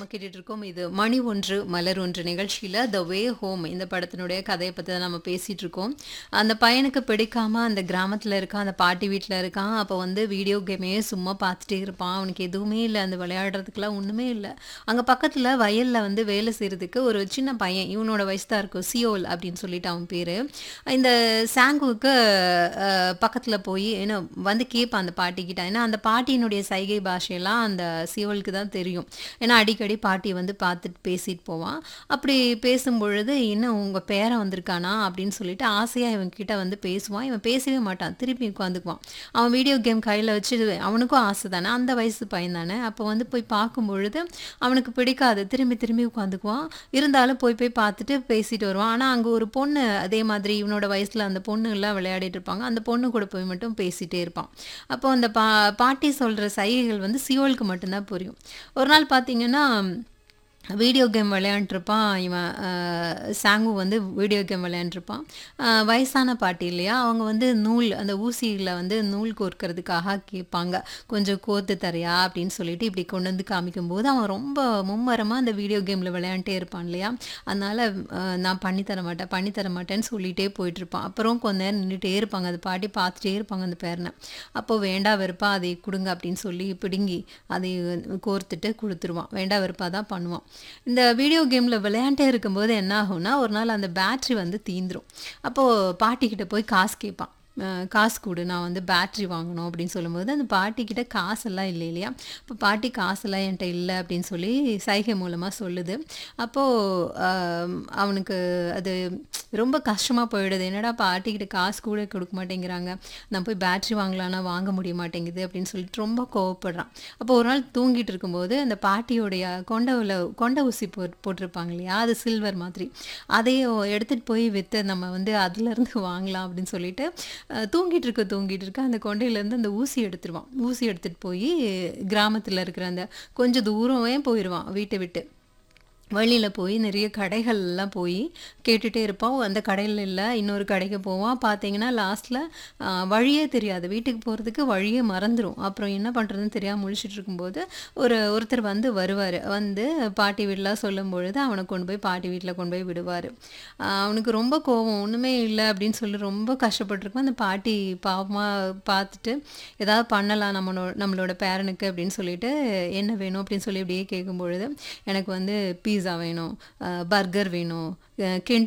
கேட்டுட்டு இருக்கோம் இது மணி ஒன்று மலர் ஒன்று நிகழ்ச்சியில் த வே ஹோம் இந்த படத்தினுடைய கதையை பற்றி தான் நம்ம பேசிகிட்டு இருக்கோம் அந்த பையனுக்கு பிடிக்காம அந்த கிராமத்தில் இருக்கான் அந்த பாட்டி வீட்டில் இருக்கான் அப்போ வந்து வீடியோ கேமே சும்மா பார்த்துட்டே இருப்பான் அவனுக்கு எதுவுமே இல்லை அந்த விளையாடுறதுக்குலாம் ஒன்றுமே இல்லை அங்கே பக்கத்தில் வயலில் வந்து வேலை செய்கிறதுக்கு ஒரு சின்ன பையன் இவனோட வயசு தான் இருக்கும் சியோல் அப்படின்னு சொல்லிட்டு அவன் பேர் இந்த சாங்குவுக்கு பக்கத்தில் போய் என்ன வந்து கேட்பான் அந்த பாட்டிக்கிட்ட ஏன்னா அந்த பாட்டியினுடைய சைகை பாஷையெல்லாம் அந்த சியோலுக்கு தான் தெரியும் ஏன்னா அடிக்கடி பாட்டி வந்து பார்த்துட்டு பேசிட்டு போவான் அப்படி பேசும் பொழுது இன்னும் உங்கள் பேரன் வந்திருக்கானா அப்படின்னு சொல்லிட்டு ஆசையாக இவன் கிட்ட வந்து பேசுவான் இவன் பேசவே மாட்டான் திருப்பி உட்காந்துக்குவான் அவன் வீடியோ கேம் கையில் வச்சு அவனுக்கும் ஆசை தானே அந்த வயசு பையன் தானே அப்போ வந்து போய் பார்க்கும் பொழுது அவனுக்கு பிடிக்காது திரும்பி திரும்பி உட்காந்துக்குவான் இருந்தாலும் போய் போய் பார்த்துட்டு பேசிட்டு வருவான் ஆனால் அங்கே ஒரு பொண்ணு அதே மாதிரி இவனோட வயசில் அந்த பொண்ணு எல்லாம் விளையாடிட்டு இருப்பாங்க அந்த பொண்ணு கூட போய் மட்டும் பேசிகிட்டே இருப்பான் அப்போ அந்த பா பாட்டி சொல்கிற சைகைகள் வந்து சியோலுக்கு மட்டும்தான் புரியும் ஒரு நாள் பார்த்தீங்கன்னா வீடியோ கேம் விளையாண்டுருப்பான் இவன் சாங்கு வந்து வீடியோ கேம் விளையாண்டுருப்பான் வயசான பாட்டி இல்லையா அவங்க வந்து நூல் அந்த ஊசியில் வந்து நூல் கோர்க்கறதுக்காக கேட்பாங்க கொஞ்சம் கோர்த்து தரையா அப்படின்னு சொல்லிட்டு இப்படி கொண்டு வந்து காமிக்கும்போது அவன் ரொம்ப மும்மரமாக அந்த வீடியோ கேமில் விளையாண்டே இருப்பான் இல்லையா அதனால் நான் பண்ணி தர மாட்டேன் பண்ணி தர மாட்டேன்னு சொல்லிகிட்டே போயிட்டுருப்பான் அப்புறம் கொஞ்ச நேரம் நின்றுட்டே இருப்பாங்க அந்த பாட்டி பார்த்துட்டே இருப்பாங்க அந்த பேரனை அப்போது வேண்டா வெறுப்பா அதை கொடுங்க அப்படின்னு சொல்லி பிடுங்கி அதை கோர்த்துட்டு கொடுத்துருவான் வேண்டா வெறுப்பாக தான் பண்ணுவான் இந்த வீடியோ கேமில் விளையாண்டே இருக்கும்போது என்ன ஆகும்னா ஒரு நாள் அந்த பேட்ரி வந்து தீந்துரும் அப்போது பாட்டிக்கிட்ட போய் காசு கேட்பான் காசு கொடு நான் வந்து பேட்ரி வாங்கணும் அப்படின்னு சொல்லும்போது அந்த பாட்டிக்கிட்ட காசெல்லாம் இல்லை இல்லையா இப்போ பாட்டி காசெல்லாம் என்கிட்ட இல்லை அப்படின்னு சொல்லி சைகை மூலமாக சொல்லுது அப்போது அவனுக்கு அது ரொம்ப கஷ்டமாக போயிடுது என்னடா பாட்டிக்கிட்ட காசு கூட கொடுக்க மாட்டேங்கிறாங்க நான் போய் பேட்ரி வாங்கலான்னா வாங்க முடிய மாட்டேங்குது அப்படின்னு சொல்லிட்டு ரொம்ப கோவப்படுறான் அப்போ ஒரு நாள் தூங்கிட்டு இருக்கும்போது அந்த பாட்டியோடைய கொண்டவில் கொண்ட ஊசி போ போட்டிருப்பாங்க இல்லையா அது சில்வர் மாதிரி அதையும் எடுத்துகிட்டு போய் விற்று நம்ம வந்து அதுலேருந்து வாங்கலாம் அப்படின்னு சொல்லிட்டு தூங்கிட்டு இருக்க தூங்கிட்டு இருக்க அந்த கொண்டையிலேருந்து அந்த ஊசி எடுத்துருவான் ஊசி எடுத்துகிட்டு போய் கிராமத்தில் இருக்கிற அந்த கொஞ்சம் தூரமே போயிடுவான் வீட்டை விட்டு வழியில் போய் நிறைய கடைகள்லாம் போய் கேட்டுகிட்டே இருப்பான் அந்த கடையில் இல்லை இன்னொரு கடைக்கு போவான் பார்த்தீங்கன்னா லாஸ்ட்டில் வழியே தெரியாது வீட்டுக்கு போகிறதுக்கு வழியே மறந்துடும் அப்புறம் என்ன பண்ணுறதுன்னு தெரியாமல் முழிச்சிட்டு இருக்கும்போது ஒரு ஒருத்தர் வந்து வருவார் வந்து பாட்டி வீட்டிலாம் சொல்லும் பொழுது அவனை கொண்டு போய் பாட்டி வீட்டில் கொண்டு போய் விடுவார் அவனுக்கு ரொம்ப கோவம் ஒன்றுமே இல்லை அப்படின்னு சொல்லி ரொம்ப கஷ்டப்பட்டுருக்கோம் அந்த பாட்டி பாவமாக பார்த்துட்டு ஏதாவது பண்ணலாம் நம்மளோட நம்மளோட பேரனுக்கு அப்படின்னு சொல்லிட்டு என்ன வேணும் அப்படின்னு சொல்லி அப்படியே கேட்கும் பொழுது எனக்கு வந்து பீஸா வேணும் பர்கர் வேணும்